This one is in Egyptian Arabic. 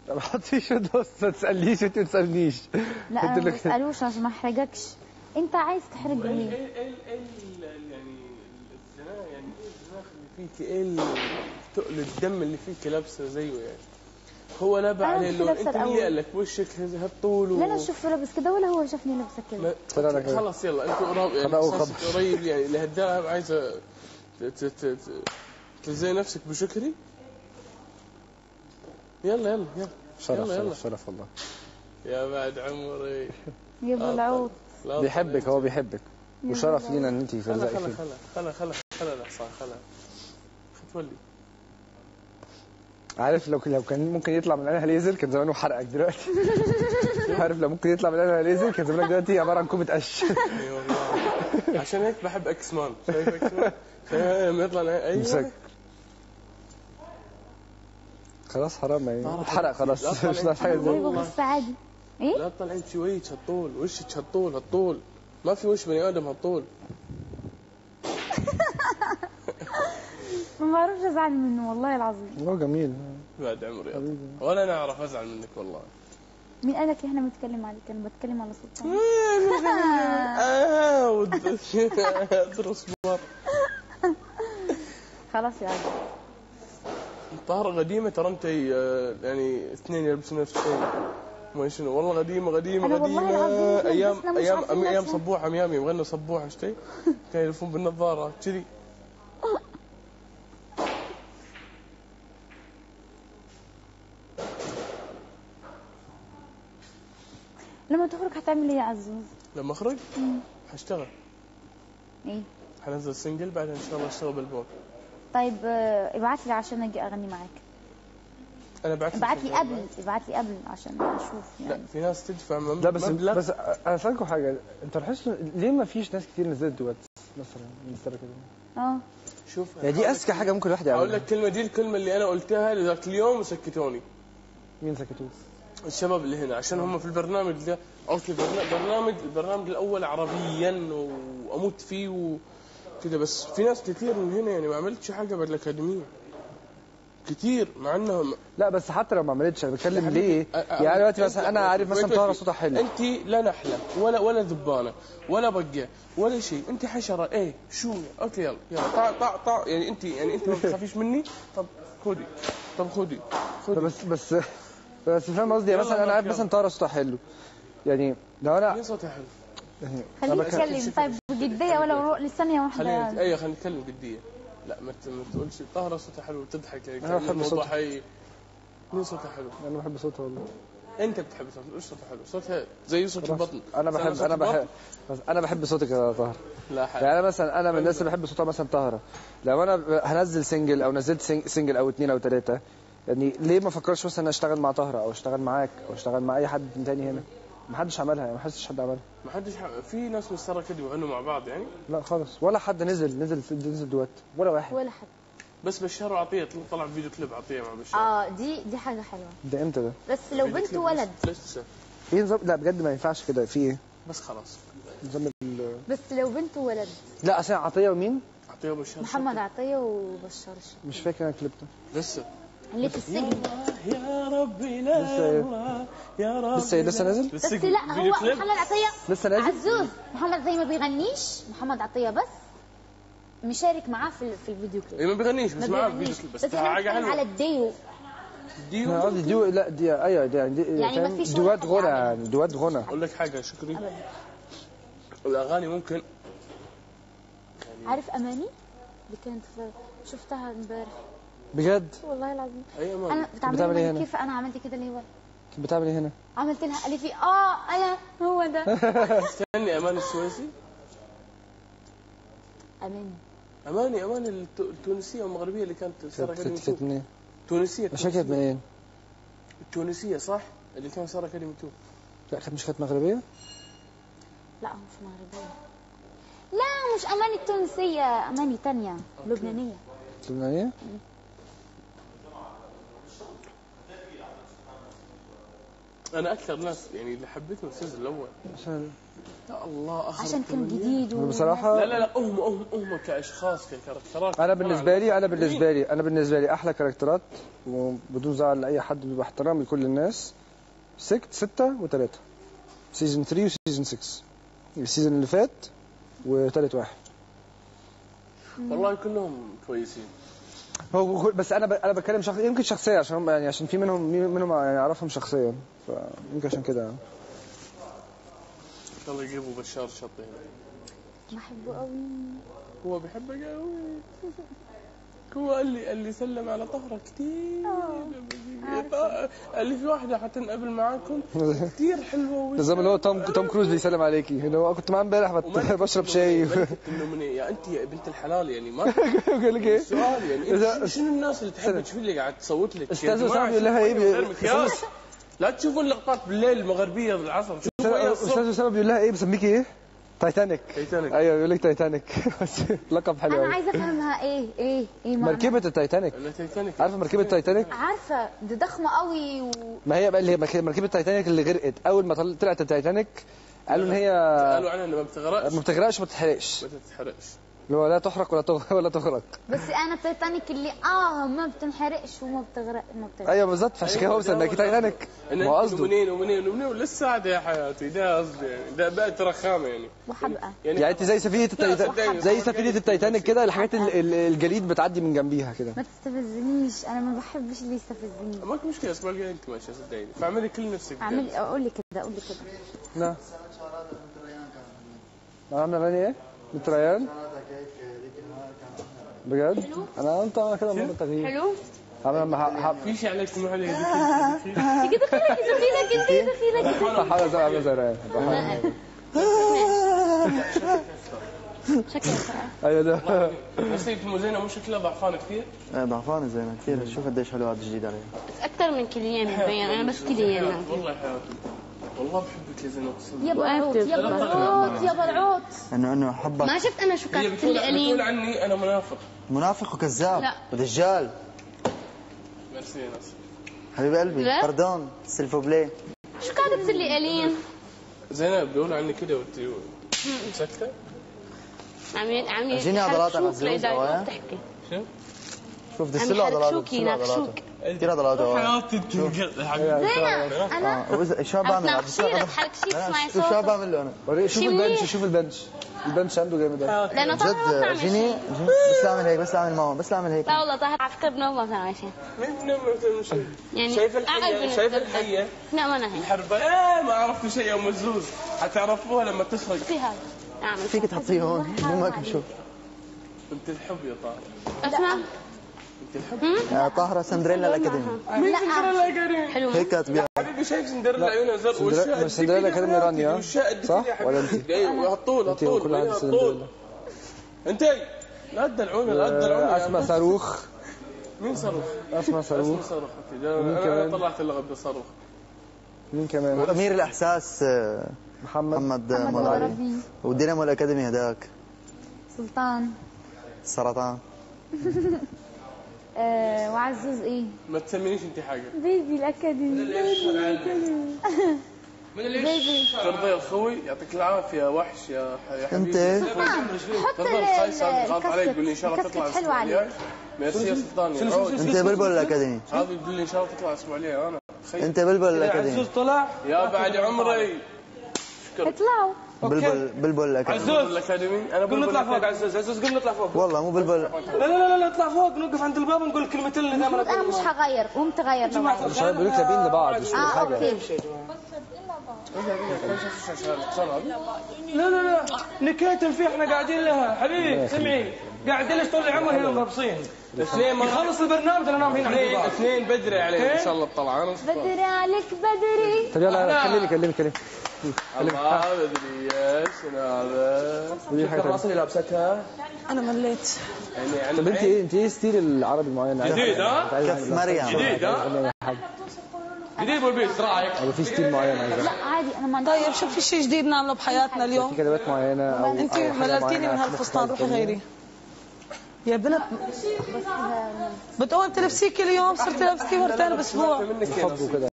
ما تحطيش دوس ما تسالنيش انت ما تسالنيش لا قلت انا ما لك- بسالوش عشان ما احرجكش انت عايز تحرج ايه ليه ايه ايه ايه ال- يعني الزنا يعني ايه الزناخ اللي فيك ايه ال- تقل الدم اللي فيك لابسه زيه يعني هو نبع أنا عليه مش اللون لابسة انت مين اللي الأول. قال لك وشك هالطول و... لا انا اشوفه لابس كده ولا هو شافني لابسه كده ما- طلع لك إيه؟ خلاص يلا انت قراب يعني خبأ وخبر. إحساسك قريب يعني لهالدرجه عايزه ت- ت- ت- ت- تلزي نفسك بشكري يلا يلا يلا شرف يلا يلا شرف شرف والله يا بعد عمري يا ابو العود لا بيحبك هو بيحبك وشرف لينا ان انت خلا تلزقي خلا فيه خلا خلا خلا خلا الحصان خلا تولي عارف لو لو كان ممكن يطلع من عينها ليزر كان زمانه حرقك دلوقتي عارف لو ممكن يطلع من عينها ليزر كان زمانك دلوقتي عباره عن كومه قش اي والله عشان هيك بحب اكس مان شايف اكس مان شايف لما يطلع ايوه مسك. خلاص حرام يعني طارق اتحرق خلاص لا طالع مش ناقص حاجه يجي. زي طيب والله. بس عادي ايه لا تطلعين شوية هالطول وشك هالطول هالطول ما في وش بني ادم هالطول ما بعرفش ازعل منه والله العظيم هو جميل بعد عمري يا حبيبي. طارق. ولا انا اعرف ازعل منك والله مين قالك احنا بنتكلم عليك انا بتكلم على سلطان آه، ود- ادرس مر خلاص يا عادي طاهرة قديمة ترى انت آه، يعني اثنين يلبسون نفس الشيء ما شنو والله قديمة قديمة أنا والله قديمة العظيم إحنا ايام لبسنا مش ايام عارفين ايام نفسنا. صبوحة ميامي مغنى صبوحة شتي كانوا يلفون بالنظارة كذي لما تخرج هتعمل ايه يا عزوز لما اخرج حاشتغل ايه حنزل سنجل بعدين ان شاء الله اشتغل بالبوب طيب آه، ابعت لي عشان اجي اغني معاك انا بعت ابعت لي قبل ابعت لي قبل عشان اشوف لا يعني في ناس تدفع مم- لا بس مبلغ بس انا اسالكم حاجه انتوا لاحظتوا ليه ما فيش ناس كتير نزلت دوات مثلا من السنه كده اه شوف يعني دي اذكى حاجه ممكن الواحد اقول يعملها لك كلمه دي الكلمه اللي انا قلتها لذاك اليوم وسكتوني مين سكتوه الشباب اللي هنا عشان هم في البرنامج ده اوكي برنا- برنامج البرنامج الاول عربيا واموت فيه وكذا بس في ناس كثير من هنا يعني ما عملتش حاجه بالاكاديميه كثير مع انهم لا بس حتى لو ما عملتش انا بتكلم ليه أ- أ- يعني دلوقتي أنت- مثلا انا عارف مثلا ويت- طاهره ويت- صوتها حلو انت لا نحله ولا ولا ذبانه ولا بقه ولا شيء انت حشره ايه شو اوكي يلا يلا طع طع طع يعني انت يعني انت ما بتخافيش مني طب خذي طب خذي خذي بس بس بس فاهم قصدي يعني يلا مثلا انا عارف يلا. مثلا طاهره صوتها حلو يعني لو انا ليه صوتها حلو يعني خليه أنا بك- يتكلم طيب بجديه ولا روح لثانيه خلينا واحده ايوه خلينا نتكلم جديه لا ما ت- ما تقولش طاهره صوتها حلو وتضحك يعني أنا كأن بحب الموضوع صوتها. حي مين صوتها حلو؟ انا بحب صوتها والله انت بتحب صوتها مش صوتها حلو صوتها زي صوت البطن انا بس بحب صوت انا بحب البطن بس انا بحب صوتك يا طاهره لا حل يعني انا مثلا انا من الناس اللي بحب صوتها مثلا طاهره لو انا ب- هنزل سنجل او نزلت سنج- سنجل او اتنين او تلاته يعني ليه ما فكرش مثلا اشتغل مع طاهره او اشتغل معاك او اشتغل مع اي حد تاني هنا ما حدش عملها يعني ما حسش حد عملها ما حدش ح... في ناس مسترة كده يغنوا مع بعض يعني لا خالص ولا حد نزل نزل نزل دوات ولا واحد ولا حد بس بشار وعطيه طلع فيديو كليب عطيه مع بشار اه دي دي حاجه حلوه ده امتى ده؟ بس لو فيديو بنت كليب ولد لسه ايه نظام لا بجد ما ينفعش كده في ايه؟ بس خلاص نظام ال... بس لو بنت وولد لا اصل عطيه ومين؟ عطيه وبشار محمد عطيه وبشار الشيخ مش فاكر انا الكليب ده لسه اللي في السجن يا ربي لا لسه إيه؟ الله يا ربي لسه إيه؟ لسه لا. نازل؟ بس لسه لا فيديو هو كليب محمد عطيه لسه نازل؟ عزوز محمد زي ما بيغنيش محمد عطيه بس مشارك معاه في في الفيديو كليب إيه ما بيغنيش بس معاه بيغنيش. فيديو كليب بس بس احنا حاجه بنتكلم على حلوه الديو ديو انا قصدي دو لا دي ايوه دي يعني, دي يعني فاهم؟ مفيش دوات ولا حد غنى عملها. يعني دوات غنى اقول لك حاجه شكري ابدا الاغاني ممكن عارف اماني اللي كانت في شفتها امبارح بجد والله العظيم اي انا امان بتعمل بتعمل إيه لي هنا؟ كيف انا عملت كده ليه ولا كنت بتعمل ايه هنا؟ عملت لها قالت لي اه انا هو ده استني امان السويسي اماني اماني امان الت- التونسيه والمغربيه اللي كانت ساره كانت كريم كانت منين؟ تونسيه مش فاكر كانت منين؟ التونسيه صح اللي كان ساره كريم تو لا كانت مش كانت مغربيه؟ لا مش مغربيه لا مش اماني التونسيه اماني تانية لبنانيه انا اكثر ناس يعني اللي حبيتهم السيزون الاول عشان يا الله اخر عشان كان ثمانية. جديد و... بصراحه لا لا لا هم هم هم كاشخاص ككاركترات انا بالنسبه لي انا بالنسبه لي انا بالنسبه لي احلى كاركترات وبدون زعل لاي حد بيبقى احترام لكل الناس ست ستة وثلاثة سيزون 3 وسيزون 6 السيزون اللي فات وثالث واحد والله كلهم كويسين هو هو- بس انا ب... انا بتكلم شخص يمكن شخصيه عشان هم يعني عشان في منهم منهم يعني اعرفهم شخصيا فيمكن عشان كده ان شاء الله يجيبوا بشار شطي هنا بحبه قوي هو بيحبك قوي هو اللي اللي سلم على طهرة كثير اللي في واحدة حتنقابل معاكم كثير حلوة زي ما اللي هو توم توم كروز بيسلم عليكي اللي هو كنت معاه امبارح بت- بشرب شاي انه من يا انت يا بنت الحلال يعني ما قال لك ايه سؤال يعني إذا- انت شنو الناس اللي تحب تشوف اللي قاعد تصوت لك يا أستاذ جماعة أسامة بيقول لها إيه؟ شوفوا غير بي- مكياج. لا تشوفون لقطات بالليل المغربيه بالعصر شوفوا ايه استاذ الصبح اسامه بيقول لها ايه بسميكي ايه تايتانيك تايتانيك. ايوه بيقول لك تايتانيك بس لقب حلو انا قوي عايزه افهمها ايه ايه ايه معنى مركبه التايتانيك انا تايتانيك عارفه مركبه التايتانيك عارفه دي ضخمه قوي و... ما هي بقى اللي هي مركبه مركبة التايتانيك اللي غرقت اول ما طل- طلعت التايتانيك قالوا ان هي قالوا عنها انها ما بتغرقش ما بتغرقش ما بتتحرقش ما تتحرقش اللي هو لا تحرق ولا تغ- ولا تغرق بس انا التايتانيك اللي اه ما بتنحرقش وما بتغرق ما بتغرق ايوه بالظبط فعشان كده هو مسميكي تايتانيك ان ما هو انت قصده ومنين ومنين ومنين ولسه عاد يا حياتي ده قصدي يعني ده بقت رخامه يعني وحبقى يعني انت زي سفينه التايتانيك زي سفينه التايتانيك كده الحاجات ال- ال- الجليد بتعدي من جنبيها كده ما تستفزنيش انا ما بحبش اللي يستفزني ماك مشكله الاسبوع الجاي انت ماشيه صدقيني فاعملي كل نفسك اعمل اقول لي كده اقول لي كده لا عامله اغاني ايه؟ متريان بجد؟ انا قلت اعمل كده مره تغيير حلو عامل لما ح- ح- في شيء عليك تسمح لي تيجي دخيلك دخيلك انت دخيلك بحاول زي عامل زي ريان بحاول. شكلك ايوه ده نسيت المزينه مو شكلها ضعفان كثير ايه ضعفانة زينة كثير شوف قديش حلو هذا الجديد عليه اكثر من كليان مبين انا بس كليان والله يا حياتي والله بحبك يا زينب اقسم يا برعوت يا برعوت يا برعوت انه انه حبك ما شفت انا شو هي كاتبه بتقول لي بتقول قليل عني انا منافق منافق وكذاب لا. ودجال ميرسي يا ناس حبيب قلبي لا. باردون سيلفو بلاي شو كاتبه لي قليل زينب بيقولوا عني كده وانت مسكته عم ي- عم ي- جيني عضلات على يحركشوك الزوز، لإذا أوه. بتحكي شو؟ شوف عم دسله عضلاته يحركشوك دسله عضلاته يناقشوك كثير عضلاته هو. حياتي تنقل حبيبي انا اه وإذا- شو عم بعمل عم تناقشيه بسمع- تحركشيه لا، تسمعي شوف شو صوته بعمل له انا وريني شوف شي البنش منيح. شوف البنش البنش عنده جامد أوي. لانه طاهر ما جد بتعمل جيني شيء جيني- بس اعمل هيك بس اعمل معه بس اعمل هيك لا والله طاهر على فكره بنوم ما بتعمل شيء مين من من شيء يعني شايف أعقل الحية من شايف الزبدة. الحية لا ما انا هيك الحربة ايه ما عرفتوا شيء يا مزوز حتعرفوها لما تسرق في هذا اعمل فيك تحطيه هون مو ما شوف انت الحب يا طاهر اسمع انت الحب آه، طاهرة سندريلا الاكاديمي مين سندريلا يا كريم حلو هيك كاتبين حبيبي شايف سندريلا عيونها زرق سندريلا- وشها قد سندريلا كده أكاديمي حياتي، رانيا، وشها قد صح؟ كده يا ولا حبيبي. أنت؟ ايوه هالطول انت هالطول وكل واحد هالطول سندريلا انت لا تدلعونا لا تدلعونا يا اسمع بس. صاروخ مين صاروخ؟ اسمع اسمه صاروخ صاروخ أوكي، ده مين انا كمان؟ أنا طلعت اللغة بصاروخ مين كمان وامير الاحساس آه، محمد محمد محمد مولعبي الغربي والدينامو الاكاديمي هداك سلطان السرطان آه وعزوز ايه ما تسمينيش انت حاجة بيبي الاكاديمي بيبي ترضى يا اخوي يعطيك العافية وحش يا يا انت حبيبي حط تفضل خايس هذه غلط عليك الكاسكت تقول لي ان شاء الله تطلع الكاسكت حلو الاسبوع عليك الجاي ميرسي يا سلطان يا عود. انت بلبل الاكاديمي هذه تقول لي ان شاء الله تطلع الاسبوع الجاي انا تخيل. انت بلبل الاكاديمي طلع يا بعد عمري اطلعوا بلبل بلبل الاكاديمي عزوز الاكاديمي انا قوم نطلع فوق بالأكاديمي. عزوز عزوز قوم نطلع فوق والله مو بلبل لا لا لا لا اطلع فوق نوقف عند الباب ونقول الكلمتين اللي دائما انا مش هغير قوم تغير لو عايز. مش بيقولوا كتابين لبعض مش كل اه حاجه اوكي لا لا لا نكاتم فيه احنا قاعدين لها حبيبي سمعي قاعدين ليش طول العمر هنا مغبصين اثنين ما يخلص البرنامج انا نام هنا عند اثنين الباب اثنين بدري عليك ان شاء الله الطلعان بدري عليك بدري طب يلا يلا كلمي كلمي كلمي الله بدري ايش شنو هذا ودي حاجه تانية. اللي لابستها انا مليت يعني عن طب انت ايه انت ايه ستيل العربي المعين جديد، ها؟ كف مريم جديد ها جديد والبيت رايك او في ستيل معين عايزاه لا عادي انا ما طيب شوف في شيء جديد نعمله بحياتنا في اليوم كلمات معينه او انت أو حاجة مللتيني من معينة هالفستان روحي تانية. غيري يا بنت بتقوم تلبسيه كل يوم صرت لابستيه مرتين باسبوع الحب وكده